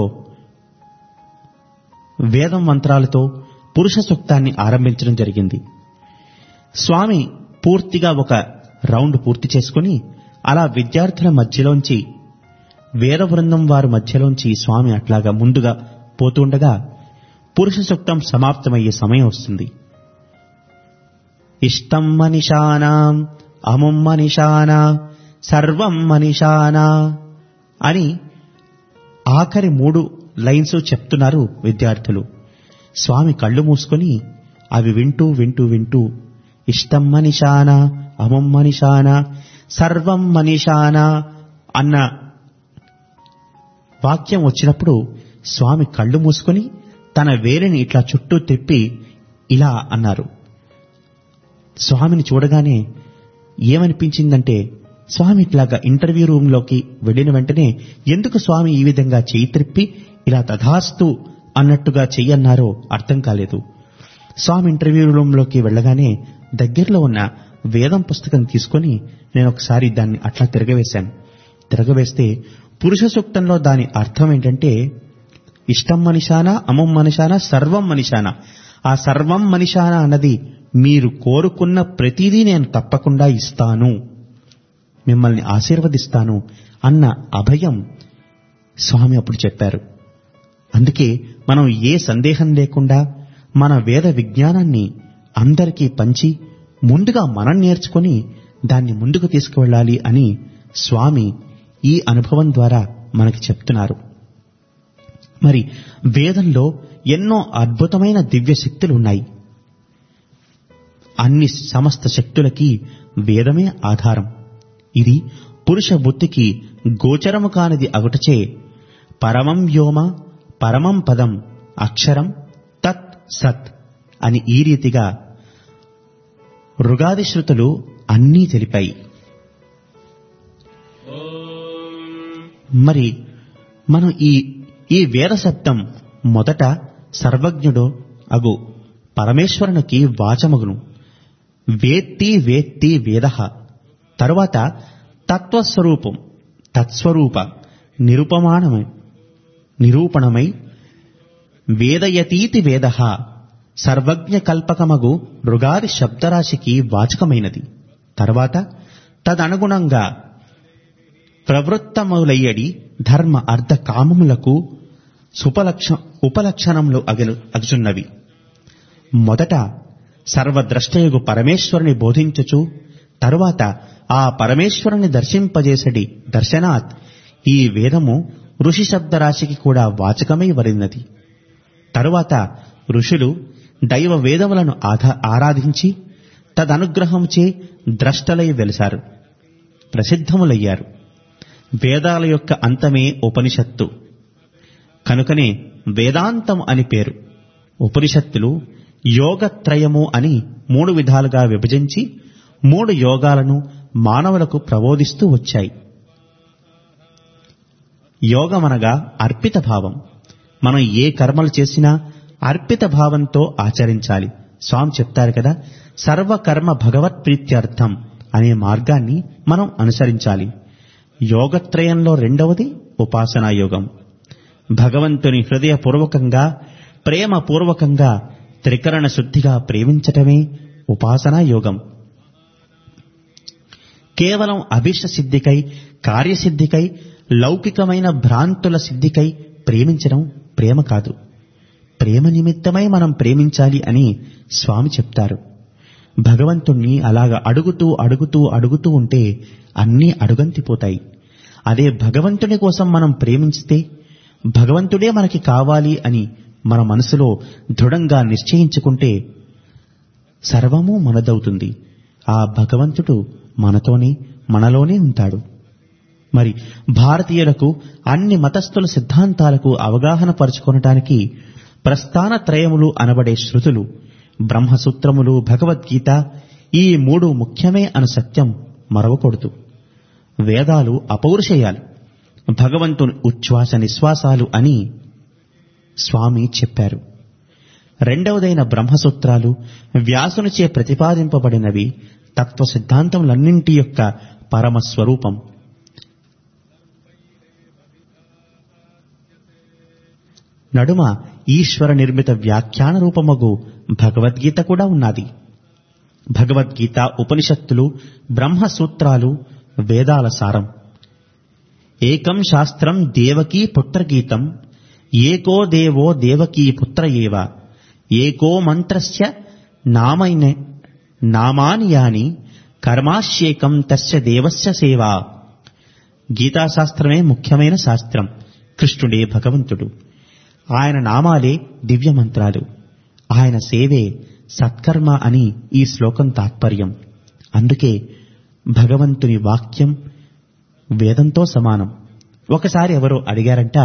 వేదం మంత్రాలతో పురుష సూక్తాన్ని ఆరంభించడం జరిగింది స్వామి పూర్తిగా ఒక రౌండ్ పూర్తి చేసుకుని అలా విద్యార్థుల మధ్యలోంచి వేద బృందం వారి మధ్యలోంచి స్వామి అట్లాగా ముందుగా పోతుండగా పురుష సూక్తం సమాప్తమయ్యే సమయం వస్తుంది ఇష్టం మనిషానాం అముం మనిషానా సర్వం మనిషానా అని ఆఖరి మూడు లైన్స్ చెప్తున్నారు విద్యార్థులు స్వామి కళ్ళు మూసుకొని అవి వింటూ వింటూ వింటూ ఇష్టం మనిషానా అమం మనిషానా సర్వం మనిషానా అన్న వాక్యం వచ్చినప్పుడు స్వామి కళ్ళు మూసుకొని తన వేలిని ఇట్లా చుట్టూ తిప్పి ఇలా అన్నారు స్వామిని చూడగానే ఏమనిపించిందంటే స్వామి ఇట్లాగా ఇంటర్వ్యూ రూమ్ లోకి వెళ్ళిన వెంటనే ఎందుకు స్వామి ఈ విధంగా చేయి త్రిప్పి ఇలా తథాస్తు అన్నట్టుగా చెయ్యన్నారో అర్థం కాలేదు స్వామి ఇంటర్వ్యూ రూమ్ లోకి వెళ్ళగానే దగ్గరలో ఉన్న వేదం పుస్తకం తీసుకొని నేను ఒకసారి దాన్ని అట్లా తిరగవేశాను తిరగవేస్తే పురుష సూక్తంలో దాని అర్థం ఏంటంటే ఇష్టం మనిషానా అమం మనిషానా సర్వం మనిషానా ఆ సర్వం మనిషానా అన్నది మీరు కోరుకున్న ప్రతిదీ నేను తప్పకుండా ఇస్తాను మిమ్మల్ని ఆశీర్వదిస్తాను అన్న అభయం స్వామి అప్పుడు చెప్పారు అందుకే మనం ఏ సందేహం లేకుండా మన వేద విజ్ఞానాన్ని అందరికీ పంచి ముందుగా మనం నేర్చుకొని దాన్ని ముందుకు తీసుకువెళ్ళాలి అని స్వామి ఈ అనుభవం ద్వారా మనకి చెప్తున్నారు మరి వేదంలో ఎన్నో అద్భుతమైన దివ్య శక్తులు ఉన్నాయి అన్ని సమస్త శక్తులకి వేదమే ఆధారం ఇది పురుష బుద్ధికి గోచరము కానిది అగుటచే పరమం వ్యోమ పరమం పదం అక్షరం తత్ సత్ అని ఈ రీతిగా రుగాది శృతులు అన్నీ తెలిపాయి మరి మనం ఈ ఈ వేద శబ్దం మొదట సర్వజ్ఞుడు అగు పరమేశ్వరునికి వాచమగును వేత్తి వేత్తి వేద తరువాత తత్వస్వరూపం తత్స్వరూప నిరుపమాణమై నిరూపణమై వేదయతీతి వేద సర్వజ్ఞ కల్పకమగు మృగాది శబ్దరాశికి వాచకమైనది తర్వాత తదనుగుణంగా ప్రవృత్తములయ్యడి ధర్మ అర్ధ కామములకు సుపలక్ష ఉపలక్షణములు అగలు అగుచున్నవి మొదట సర్వద్రష్టయగు పరమేశ్వరుని బోధించుచు తరువాత ఆ పరమేశ్వరుని దర్శింపజేసడి దర్శనాత్ ఈ వేదము ఋషి శబ్దరాశికి కూడా వాచకమై వరినది తరువాత ఋషులు దైవ వేదములను ఆధా- ఆరాధించి తదనుగ్రహంచే ద్రష్టలై వెలిశారు ప్రసిద్ధములయ్యారు వేదాల యొక్క అంతమే ఉపనిషత్తు కనుకనే వేదాంతం అని పేరు ఉపనిషత్తులు యోగత్రయము అని మూడు విధాలుగా విభజించి మూడు యోగాలను మానవులకు ప్రబోధిస్తూ వచ్చాయి యోగమనగా అర్పిత భావం మనం ఏ కర్మలు చేసినా అర్పిత భావంతో ఆచరించాలి స్వామి చెప్తారు కదా సర్వకర్మ భగవత్ ప్రీత్యర్థం అనే మార్గాన్ని మనం అనుసరించాలి యోగత్రయంలో రెండవది ఉపాసనా యోగం భగవంతుని హృదయపూర్వకంగా ప్రేమ పూర్వకంగా త్రికరణ శుద్ధిగా ప్రేమించటమే ఉపాసనా యోగం కేవలం అభిష్ట సిద్ధికై కార్యసిద్ధికై లౌకికమైన భ్రాంతుల సిద్ధికై ప్రేమించడం ప్రేమ కాదు ప్రేమ నిమిత్తమై మనం ప్రేమించాలి అని స్వామి చెప్తారు భగవంతుణ్ణి అలాగ అడుగుతూ అడుగుతూ అడుగుతూ ఉంటే అన్నీ అడుగంతిపోతాయి అదే భగవంతుని కోసం మనం ప్రేమించితే భగవంతుడే మనకి కావాలి అని మన మనసులో దృఢంగా నిశ్చయించుకుంటే సర్వము మనదవుతుంది ఆ భగవంతుడు మనతోనే మనలోనే ఉంటాడు మరి భారతీయులకు అన్ని మతస్థుల సిద్ధాంతాలకు అవగాహన పరుచుకొనటానికి ప్రస్థాన త్రయములు అనబడే శృతులు బ్రహ్మసూత్రములు భగవద్గీత ఈ మూడు ముఖ్యమే అను సత్యం మరవకూడదు వేదాలు అపౌరుషేయాలు భగవంతుని ఉచ్ఛ్వాస నిశ్వాసాలు అని స్వామి చెప్పారు రెండవదైన బ్రహ్మసూత్రాలు వ్యాసునిచే ప్రతిపాదింపబడినవి తత్వ సిద్ధాంతములన్నింటి యొక్క పరమ స్వరూపం నడుమ ఈశ్వర నిర్మిత వ్యాఖ్యాన రూపమగు భగవద్గీత కూడా ఉన్నది భగవద్గీత ఉపనిషత్తులు బ్రహ్మసూత్రాలు వేదాల సారం ఏకం శాస్త్రం దేవకీ పుత్రగీతం ఏకో దేవో దేవకీ పుత్ర ఏవ ఏకో మంత్రస్య నామైన నామాని యాని కర్మాశ్యేకం తస్య దేవస్య సేవా గీతాశాస్త్రమే ముఖ్యమైన శాస్త్రం కృష్ణుడే భగవంతుడు ఆయన నామాలే దివ్య మంత్రాలు ఆయన సేవే సత్కర్మ అని ఈ శ్లోకం తాత్పర్యం అందుకే భగవంతుని వాక్యం వేదంతో సమానం ఒకసారి ఎవరో అడిగారంట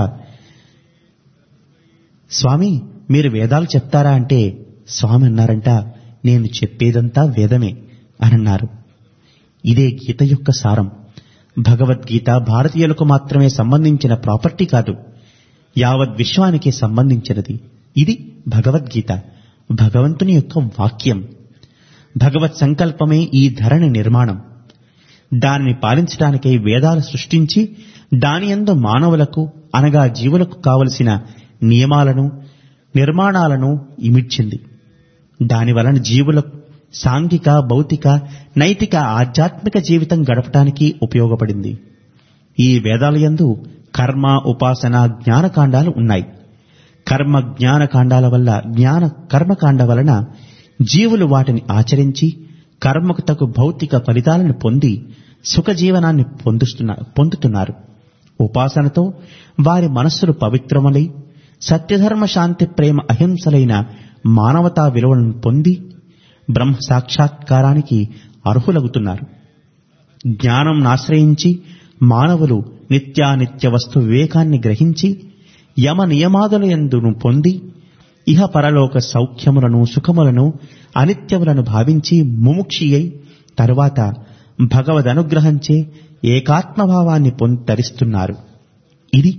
స్వామి మీరు వేదాలు చెప్తారా అంటే స్వామి అన్నారంట నేను చెప్పేదంతా వేదమే అని అన్నారు ఇదే గీత యొక్క సారం భగవద్గీత భారతీయులకు మాత్రమే సంబంధించిన ప్రాపర్టీ కాదు యావత్ విశ్వానికి సంబంధించినది ఇది భగవద్గీత భగవంతుని యొక్క వాక్యం భగవత్ సంకల్పమే ఈ ధరణి నిర్మాణం దానిని పాలించడానికై వేదాలు సృష్టించి దాని యందు మానవులకు అనగా జీవులకు కావలసిన నియమాలను నిర్మాణాలను ఇమిడ్చింది దాని వలన జీవులకు సాంఘిక భౌతిక నైతిక ఆధ్యాత్మిక జీవితం గడపటానికి ఉపయోగపడింది ఈ వేదాలయందు కర్మ ఉపాసన జ్ఞానకాండాలు ఉన్నాయి కర్మ జ్ఞానకాండాల వల్ల జ్ఞాన కర్మకాండ వలన జీవులు వాటిని ఆచరించి కర్మకు తగు భౌతిక ఫలితాలను పొంది సుఖజీవనాన్ని పొందుస్తున్న పొందుతున్నారు ఉపాసనతో వారి మనస్సులు పవిత్రములై సత్యధర్మ శాంతి ప్రేమ అహింసలైన మానవతా విలువలను పొంది బ్రహ్మ సాక్షాత్కారానికి అర్హులగుతున్నారు జ్ఞానం ఆశ్రయించి మానవులు నిత్యానిత్య వస్తు వివేకాన్ని గ్రహించి యమ నియమాదుల యందును పొంది ఇహ పరలోక సౌఖ్యములను సుఖములను అనిత్యములను భావించి ముముక్షి అయి తరువాత భగవదనుగ్రహంచే ఏకాత్మభావాన్ని పొంది తరిస్తున్నారు ఇది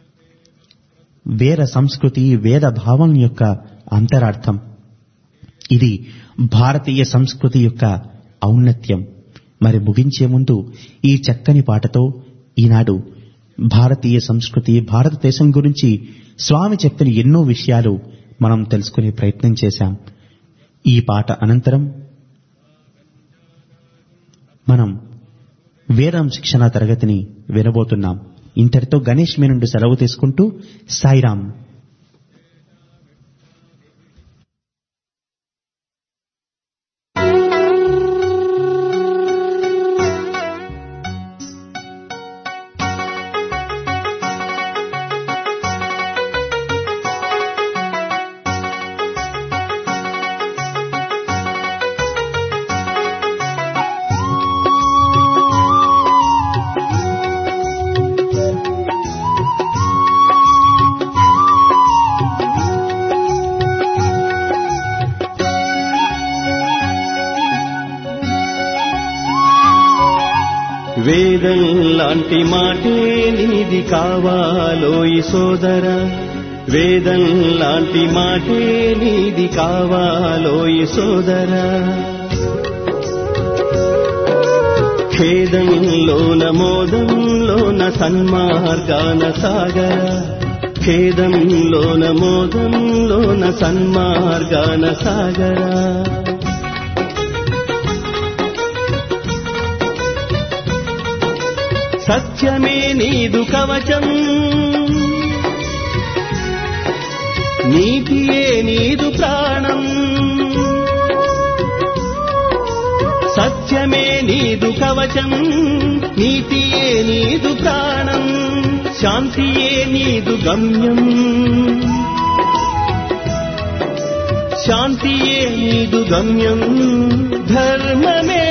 వేద సంస్కృతి వేద భావం యొక్క అంతరార్థం ఇది భారతీయ సంస్కృతి యొక్క ఔన్నత్యం మరి ముగించే ముందు ఈ చక్కని పాటతో ఈనాడు భారతీయ సంస్కృతి భారతదేశం గురించి స్వామి చెప్పిన ఎన్నో విషయాలు మనం తెలుసుకునే ప్రయత్నం చేశాం ఈ పాట అనంతరం మనం వేదం శిక్షణ తరగతిని వినబోతున్నాం ఇంతటితో గణేష్ మీ నుండి సెలవు తీసుకుంటూ సాయిరాం వేదం లాంటి మాటే నీది కావాలోయి సోదర వేదం లాంటి మాటే నీది కావాలోయి సోదర ఖేదంలోన మోదంలోన సన్మార్గాన సాగర ఖేదంలోన మోదంలోన సన్మార్గాన సాగరా సత్యమే నీదు కవచం నీతియే నీదు ప్రాణం సత్యమే నీదు కవచం నీతియే నీదు ప్రాణం శాంతియే నీదు గమ్యం శాంతియే నీదు గమ్యం ధర్మమే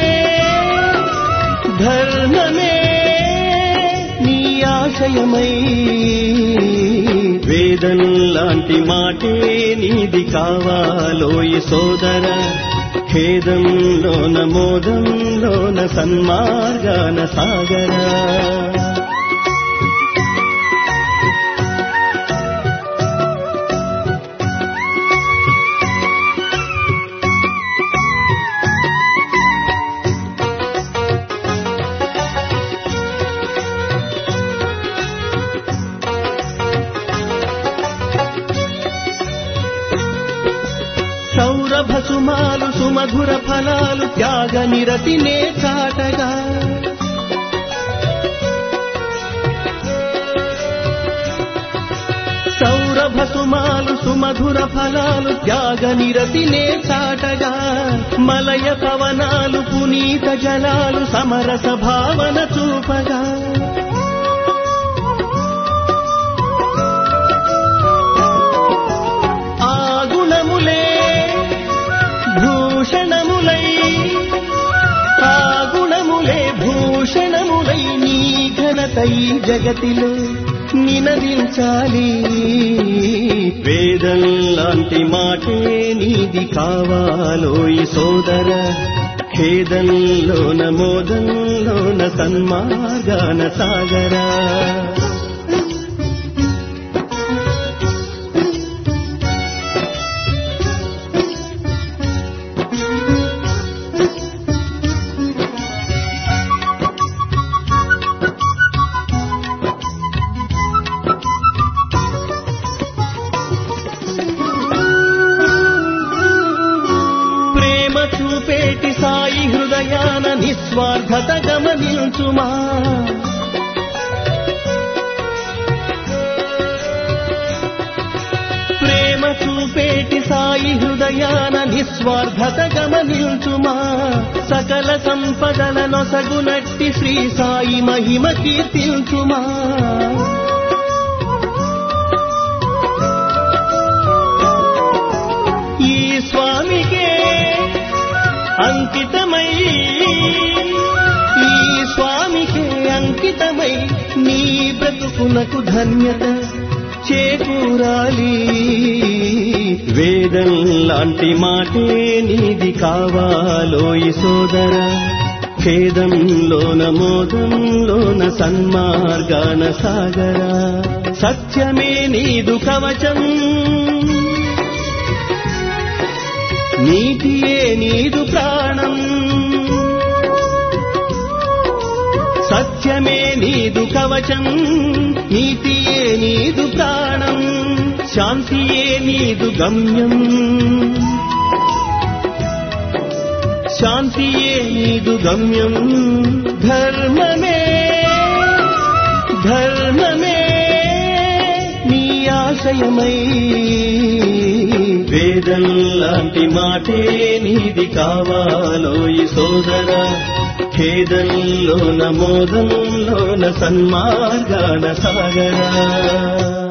ధర్మమే నీ ఆశయమై వేదం లాంటి మాటే నీది కావాలోయి సోదర ఖేదంలోన మోదంలోన సన్మార్గాన సాగరా సౌరభ సుమాలు సుమధుర ఫలాలు త్యాగ నిరతినే చాటగా సౌరభ సుమాలు సుమధుర ఫలాలు త్యాగ నిరతినే చాటగా మలయ పవనాలు పునీత జలాలు సమరస భావన చూపగా ఆ గుణములే భూషణములై ఆ గుణములే భూషణములై నీ ఘనతై జగతిలో నినదించాలి వేదం లాంటి మాటే నీది కావాలోయి సోదర ఖేదంలోన మోదంలోన సన్మార్గాన సాగరా ప్రేమ చూపేటి సాయి హృదయాన నిస్వార్థత గమనించుమా ప్రేమ చూపేటి సాయి హృదయాన నిస్వార్థత గమనించుమా సకల సంపదల నొసగునట్టి శ్రీ సాయి మహిమ కీర్తించుమా ఈ స్వామికే అంకితమై ఈ స్వామికే అంకితమై నీ బ్రతుకునకు ధన్యత చేకూరాలి వేదం లాంటి మాటే నీది కావాలోయి సోదర ఖేదంలోన మోదంలోన సన్మార్గాన సాగరా సత్యమే నీదు కవచం నీతియే నీదు ప్రాణం సత్యమే నీదు కవచం నీతియే నీదు ప్రాణం శాంతియే నీదు గమ్యం శాంతియే నీదు గమ్యం ధర్మమే ధర్మమే నీ ఆశయమై వేదం లాంటి మాటే నీది కావాలోయి సోదర ఖేదంలోన మోదంలోన సన్మార్గాన సాగరా